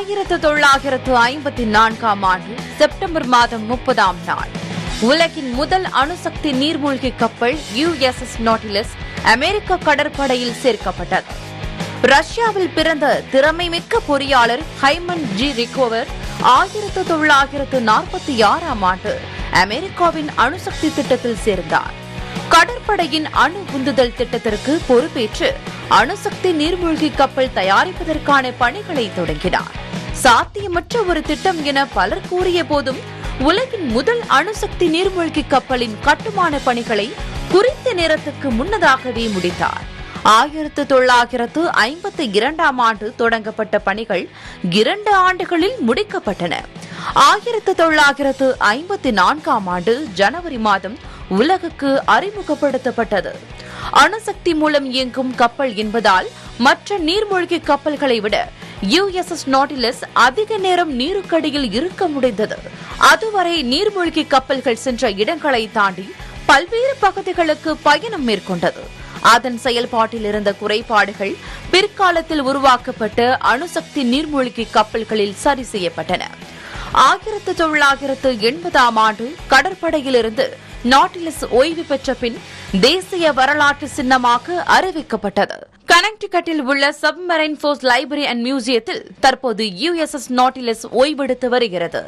ஆயிரத்து தொள்ளாயிரத்து ஐம்பத்தி நான்காம் ஆண்டு செப்டம்பர் மாதம் முப்பதாம் நாள் உலகின் முதல் அணுசக்தி நீர்மூழ்கி கப்பல் யுஎஸ்எஸ் நாட்டிலஸ் அமெரிக்க கடற்படையில் சேர்க்கப்பட்டது ரஷ்யாவில் பிறந்த திறமைமிக்க பொறியாளர் ஹைமன் ஜி ரிகோவர் ஆயிரத்து தொள்ளாயிரத்து நாற்பத்தி ஆறாம் ஆண்டு அமெரிக்காவின் அணுசக்தி திட்டத்தில் சேர்ந்தார் கடற்படையின் அணு உந்துதல் திட்டத்திற்கு பொறுப்பேற்று அணுசக்தி நீர்மூழ்கி கப்பல் தயாரிப்பதற்கான பணிகளை தொடங்கினார் சாத்தியமற்ற ஒரு திட்டம் என பலர் கூறிய போதும் உலகின் முதல் அணுசக்தி நீர்மூழ்கி கப்பலின் கட்டுமான பணிகளை குறித்த நேரத்துக்கு முன்னதாகவே முடித்தார் ஆயிரத்து தொள்ளாயிரத்து ஐம்பத்தி இரண்டாம் ஆண்டு தொடங்கப்பட்ட பணிகள் இரண்டு ஆண்டுகளில் முடிக்கப்பட்டன ஆயிரத்து தொள்ளாயிரத்து ஐம்பத்தி நான்காம் ஆண்டு ஜனவரி மாதம் உலகுக்கு அறிமுகப்படுத்தப்பட்டது அணுசக்தி மூலம் இயங்கும் கப்பல் என்பதால் மற்ற நீர்மூழ்கி கப்பல்களை விட யுஎஸ்எஸ் நாட்டிலஸ் அதிக நேரம் நீருக்கடியில் இருக்க முடிந்தது அதுவரை நீர்மூழ்கி கப்பல்கள் சென்ற இடங்களை தாண்டி பல்வேறு பகுதிகளுக்கு பயணம் மேற்கொண்டது அதன் செயல்பாட்டில் இருந்த குறைபாடுகள் பிற்காலத்தில் உருவாக்கப்பட்ட அணுசக்தி நீர்மூழ்கி கப்பல்களில் சரி செய்யப்பட்டன ஆயிரத்து தொள்ளாயிரத்து எண்பதாம் ஆண்டு கடற்படையிலிருந்து நாட்டிலஸ் ஓய்வு பெற்ற பின் தேசிய வரலாற்று சின்னமாக அறிவிக்கப்பட்டது கனெக்டிகட்டில் உள்ள சப்மரைன் போர்ஸ் லைப்ரரி அண்ட் மியூசியத்தில் தற்போது யுஎஸ்எஸ் நாட்டிலஸ் ஓய்வெடுத்து வருகிறது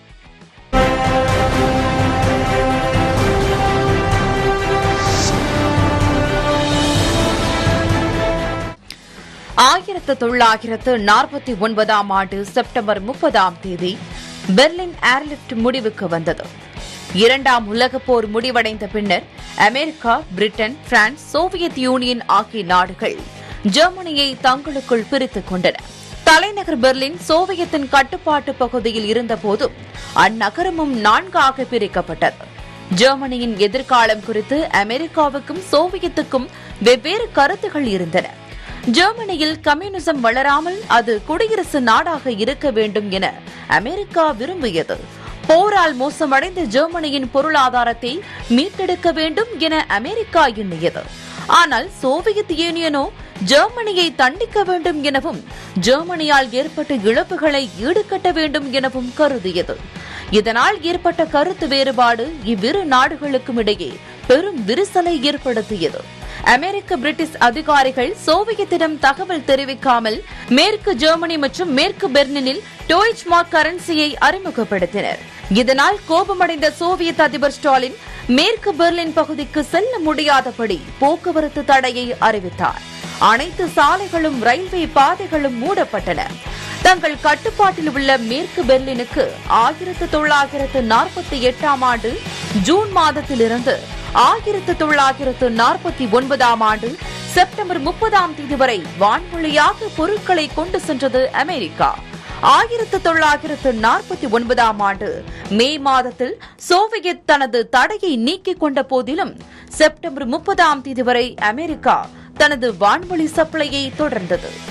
ஆயிரத்து தொள்ளாயிரத்து நாற்பத்தி ஒன்பதாம் ஆண்டு செப்டம்பர் முப்பதாம் தேதி பெர்லின் ஏர்லிப்ட் முடிவுக்கு வந்தது இரண்டாம் உலகப் போர் முடிவடைந்த பின்னர் America Britain France Soviet Union ஆகிய நாடுகள் ஜெர்மனியை தங்களுக்குள் பிரித்துக் கொண்டன தலைநகர் பெர்லின் சோவியத்தின் கட்டுப்பாட்டு பகுதியில் இருந்தபோதும் அந்நகரமும் நான்காக பிரிக்கப்பட்டது ஜெர்மனியின் எதிர்காலம் குறித்து அமெரிக்காவுக்கும் சோவியத்துக்கும் வெவ்வேறு கருத்துகள் இருந்தன ஜெர்மனியில் கம்யூனிசம் வளராமல் அது குடியரசு நாடாக இருக்க வேண்டும் என அமெரிக்கா விரும்பியது போரால் மோசமடைந்த ஜெர்மனியின் பொருளாதாரத்தை மீட்டெடுக்க வேண்டும் என அமெரிக்கா எண்ணியது ஆனால் சோவியத் யூனியனோ ஜெர்மனியை தண்டிக்க வேண்டும் எனவும் ஜெர்மனியால் ஏற்பட்ட இழப்புகளை ஈடுகட்ட வேண்டும் எனவும் கருதியது இதனால் ஏற்பட்ட கருத்து வேறுபாடு இவ்விரு நாடுகளுக்கும் இடையே பெரும் விரிசலை ஏற்படுத்தியது அமெரிக்க பிரிட்டிஷ் அதிகாரிகள் சோவியத்திடம் தகவல் தெரிவிக்காமல் மேற்கு ஜெர்மனி மற்றும் மேற்கு பெர்லினில் டோய்ச் மார்க் கரன்சியை அறிமுகப்படுத்தினர் இதனால் கோபமடைந்த சோவியத் அதிபர் ஸ்டாலின் மேற்கு பெர்லின் பகுதிக்கு செல்ல முடியாதபடி போக்குவரத்து தடையை அறிவித்தார் அனைத்து சாலைகளும் ரயில்வே பாதைகளும் மூடப்பட்டன தங்கள் கட்டுப்பாட்டில் உள்ள மேற்கு பெர்லினுக்கு ஆயிரத்து தொள்ளாயிரத்து நாற்பத்தி எட்டாம் ஆண்டு ஜூன் மாதத்திலிருந்து ஆயிரத்து தொள்ளாயிரத்து நாற்பத்தி ஒன்பதாம் ஆண்டு செப்டம்பர் முப்பதாம் தேதி வரை வான்வழியாக பொருட்களை கொண்டு சென்றது அமெரிக்கா ஆயிரத்து தொள்ளாயிரத்து நாற்பத்தி ஒன்பதாம் ஆண்டு மே மாதத்தில் சோவியத் தனது தடையை நீக்கிக் கொண்ட போதிலும் செப்டம்பர் முப்பதாம் தேதி வரை அமெரிக்கா தனது வான்வழி சப்ளையை தொடர்ந்தது